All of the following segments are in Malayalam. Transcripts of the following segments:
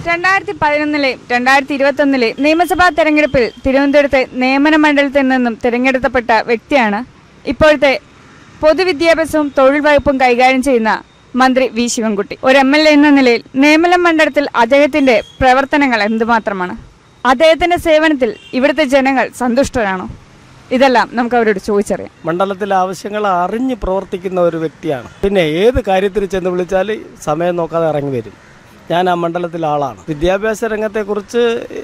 രണ്ടായിരത്തി പതിനൊന്നിലെ രണ്ടായിരത്തി ഇരുപത്തൊന്നിലെ നിയമസഭാ തെരഞ്ഞെടുപ്പിൽ തിരുവനന്തപുരത്തെ നിയമന മണ്ഡലത്തിൽ നിന്നും തിരഞ്ഞെടുക്കപ്പെട്ട വ്യക്തിയാണ് ഇപ്പോഴത്തെ പൊതുവിദ്യാഭ്യാസവും തൊഴിൽ വകുപ്പും കൈകാര്യം ചെയ്യുന്ന മന്ത്രി വി ശിവൻകുട്ടി ഒരു എം എൽ എ എന്ന നിലയിൽ നേമലം മണ്ഡലത്തിൽ അദ്ദേഹത്തിന്റെ പ്രവർത്തനങ്ങൾ എന്തുമാത്രമാണ് അദ്ദേഹത്തിന്റെ സേവനത്തിൽ ഇവിടുത്തെ ജനങ്ങൾ സന്തുഷ്ടരാണോ ഇതെല്ലാം നമുക്ക് അവരോട് ചോദിച്ചറിയാം മണ്ഡലത്തിലെ ആവശ്യങ്ങൾ അറിഞ്ഞ് പ്രവർത്തിക്കുന്ന ഒരു വ്യക്തിയാണ് പിന്നെ ഏത് കാര്യത്തിൽ ചെന്ന് വിളിച്ചാൽ സമയം നോക്കാതെ ഇറങ്ങി വരും ഞാൻ ആ മണ്ഡലത്തിലെ ആളാണ് വിദ്യാഭ്യാസ രംഗത്തെക്കുറിച്ച്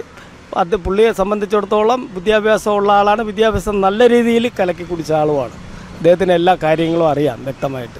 അത് പുള്ളിയെ സംബന്ധിച്ചിടത്തോളം വിദ്യാഭ്യാസമുള്ള ആളാണ് വിദ്യാഭ്യാസം നല്ല രീതിയിൽ കലക്കി കുടിച്ച ആളുമാണ് അദ്ദേഹത്തിന് എല്ലാ കാര്യങ്ങളും അറിയാം വ്യക്തമായിട്ട്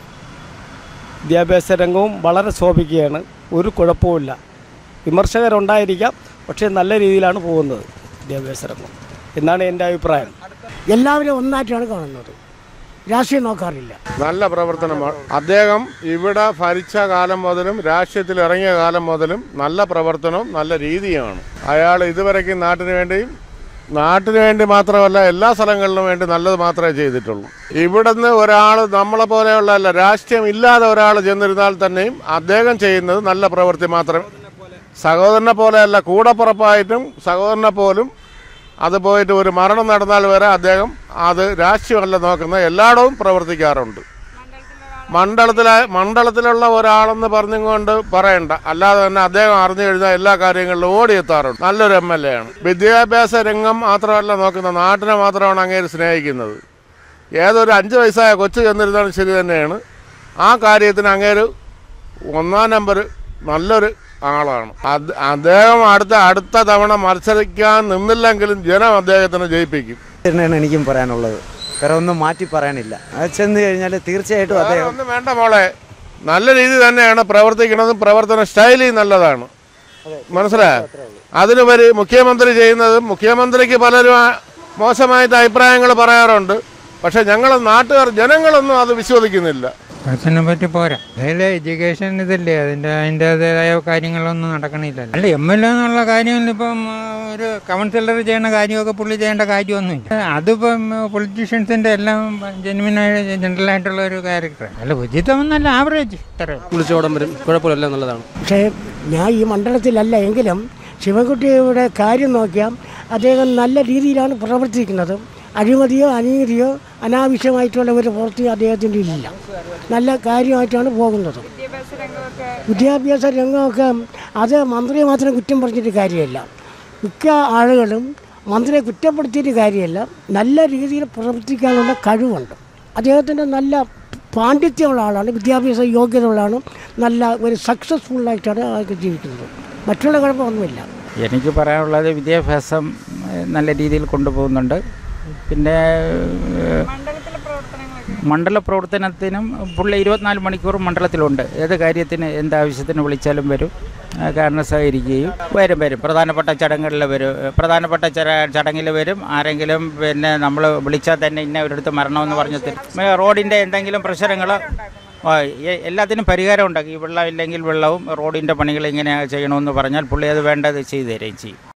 വിദ്യാഭ്യാസ രംഗവും വളരെ ശോഭിക്കുകയാണ് ഒരു കുഴപ്പവുമില്ല വിമർശകരുണ്ടായിരിക്കാം പക്ഷേ നല്ല രീതിയിലാണ് പോകുന്നത് വിദ്യാഭ്യാസ രംഗം എന്നാണ് എൻ്റെ അഭിപ്രായം എല്ലാവരും ഒന്നായിട്ടാണ് കാണുന്നത് രാഷ്ട്രീയം നോക്കാറില്ല നല്ല പ്രവർത്തനമാണ് അദ്ദേഹം ഇവിടെ ഭരിച്ച കാലം മുതലും രാഷ്ട്രീയത്തിൽ ഇറങ്ങിയ കാലം മുതലും നല്ല പ്രവർത്തനവും നല്ല രീതിയുമാണ് അയാൾ ഇതുവരെയ്ക്കും നാട്ടിന് വേണ്ടിയും നാട്ടിന് വേണ്ടി മാത്രമല്ല എല്ലാ സ്ഥലങ്ങളിലും വേണ്ടി നല്ലത് മാത്രമേ ചെയ്തിട്ടുള്ളൂ ഇവിടുന്ന് ഒരാൾ നമ്മളെ പോലെയുള്ളതല്ല രാഷ്ട്രീയം ഇല്ലാതെ ഒരാൾ ചെന്നിരുന്നാൽ തന്നെയും അദ്ദേഹം ചെയ്യുന്നത് നല്ല പ്രവൃത്തി മാത്രമേ സഹോദരനെ പോലെയല്ല കൂടപ്പുറപ്പായിട്ടും സഹോദരനെ പോലും അത് പോയിട്ട് ഒരു മരണം നടന്നാൽ വരെ അദ്ദേഹം അത് രാഷ്ട്രീയമല്ല നോക്കുന്നത് എല്ലായിടവും പ്രവർത്തിക്കാറുണ്ട് മണ്ഡലത്തിലെ മണ്ഡലത്തിലുള്ള ഒരാളെന്ന് പറഞ്ഞുകൊണ്ട് പറയണ്ട അല്ലാതെ തന്നെ അദ്ദേഹം അറിഞ്ഞു കഴിഞ്ഞാൽ എല്ലാ കാര്യങ്ങളിലും ഓടിയെത്താറുണ്ട് നല്ലൊരു എം എൽ എ ആണ് വിദ്യാഭ്യാസ രംഗം മാത്രമല്ല നോക്കുന്നത് നാട്ടിനെ മാത്രമാണ് അങ്ങേര് സ്നേഹിക്കുന്നത് ഏതൊരു അഞ്ച് വയസ്സായ കൊച്ചു ചെന്നിരുന്നാലും ശരി തന്നെയാണ് ആ കാര്യത്തിന് അങ്ങേര് ഒന്നാം നമ്പർ നല്ലൊരു ആളാണ് അത് അദ്ദേഹം അടുത്ത അടുത്ത തവണ മത്സരിക്കാൻ നിന്നില്ലെങ്കിലും ജനം അദ്ദേഹത്തിന് ജയിപ്പിക്കും തന്നെയാണ് എനിക്കും പറയാനുള്ളത് വേറെ ഒന്നും മാറ്റി പറയാനില്ല അത് ചെന്ന് കഴിഞ്ഞാൽ തീർച്ചയായിട്ടും വേറെ അദ്ദേഹം ഒന്നും വേണ്ട മോളെ നല്ല രീതി തന്നെയാണ് പ്രവർത്തിക്കുന്നതും പ്രവർത്തന ശൈലി നല്ലതാണ് മനസ്സിലായോ അതിനുപരി മുഖ്യമന്ത്രി ചെയ്യുന്നതും മുഖ്യമന്ത്രിക്ക് പലരും ആ- മോശമായിട്ട് അഭിപ്രായങ്ങൾ പറയാറുണ്ട് പക്ഷെ ഞങ്ങൾ നാട്ടുകാർ ജനങ്ങളൊന്നും അത് വിശ്വസിക്കുന്നില്ല അതിനെ പറ്റി പോരാ അതിലെ എഡ്യൂക്കേഷൻ ഇതല്ലേ അതിൻ്റെ അതിൻ്റെതായ കാര്യങ്ങളൊന്നും നടക്കണില്ലല്ലോ അല്ല എം എൽ എ എന്നുള്ള കാര്യം ഇപ്പം ആ, ഒരു കൗൺസിലർ ചെയ്യുന്ന കാര്യമൊക്കെ പുള്ളി ചെയ്യേണ്ട കാര്യമൊന്നുമില്ല അതിപ്പം പൊളിറ്റീഷ്യൻസിൻ്റെ എല്ലാം ജെന്വിനായ ജനറലായിട്ടുള്ള ഒരു ക്യാരക്ടറാണ് അല്ല ഉചിതം എന്നല്ല ആവറേജ് ഇത്ര വിളിച്ചോടം വരും കുഴപ്പമില്ല എന്നുള്ളതാണ് പക്ഷേ ഞാൻ ഈ മണ്ഡലത്തിലല്ല എങ്കിലും ശിവൻകുട്ടിയുടെ കാര്യം നോക്കിയാൽ അദ്ദേഹം നല്ല രീതിയിലാണ് പ്രവർത്തിക്കുന്നത് അഴിമതിയോ അനീതിയോ അനാവശ്യമായിട്ടുള്ള ഒരു പ്രവൃത്തി അദ്ദേഹത്തിൻ്റെ ഇല്ല നല്ല കാര്യമായിട്ടാണ് പോകുന്നത് വിദ്യാഭ്യാസ രംഗമൊക്കെ അത് മന്ത്രിയെ മാത്രം കുറ്റം പറഞ്ഞിട്ട് കാര്യമില്ല മിക്ക ആളുകളും മന്ത്രിയെ കുറ്റപ്പെടുത്തിയിട്ട് കാര്യമില്ല നല്ല രീതിയിൽ പ്രവർത്തിക്കാനുള്ള കഴിവുണ്ട് അദ്ദേഹത്തിൻ്റെ നല്ല പാണ്ഡിത്യമുള്ള ആളാണ് വിദ്യാഭ്യാസ യോഗ്യതയുള്ള ആളാണ് നല്ല ഒരു സക്സസ്ഫുള്ളായിട്ടാണ് അയാൾക്ക് ജീവിക്കുന്നത് മറ്റുള്ള കുഴപ്പമൊന്നുമില്ല എനിക്ക് പറയാനുള്ളത് വിദ്യാഭ്യാസം ഏഹ്, നല്ല രീതിയിൽ കൊണ്ടുപോകുന്നുണ്ട് പിന്നെ ഏഹ്, മണ്ഡല പ്രവർത്തനത്തിനും പുള്ളി ഇരുപത്തിനാല് മണിക്കൂറും മണ്ഡലത്തിലുണ്ട് ഏത് കാര്യത്തിന് എന്ത് ആവശ്യത്തിന് വിളിച്ചാലും വരും ആ, കാരണം സഹകരിക്കുകയും വരും വരും പ്രധാനപ്പെട്ട ചടങ്ങുകളിൽ വരും ഏഹ്, പ്രധാനപ്പെട്ട ചട- ചടങ്ങിൽ വരും ആരെങ്കിലും പിന്നെ നമ്മൾ വിളിച്ചാൽ തന്നെ ഇന്ന ഒരിടത്ത് മരണമെന്ന് പറഞ്ഞു തരും ഏഹ്, റോഡിൻ്റെ എന്തെങ്കിലും പ്രശ്നങ്ങൾ ആ, എ- എല്ലാത്തിനും പരിഹാരം ഉണ്ടാക്കി വെള്ളം ഇല്ലെങ്കിൽ വെള്ളവും റോഡിൻ്റെ പണികൾ ഇങ്ങനെ ചെയ്യണമെന്ന് പറഞ്ഞാൽ പുള്ളി അത് വേണ്ടത് ചെയ്തു തരുകയും ചെയ്യും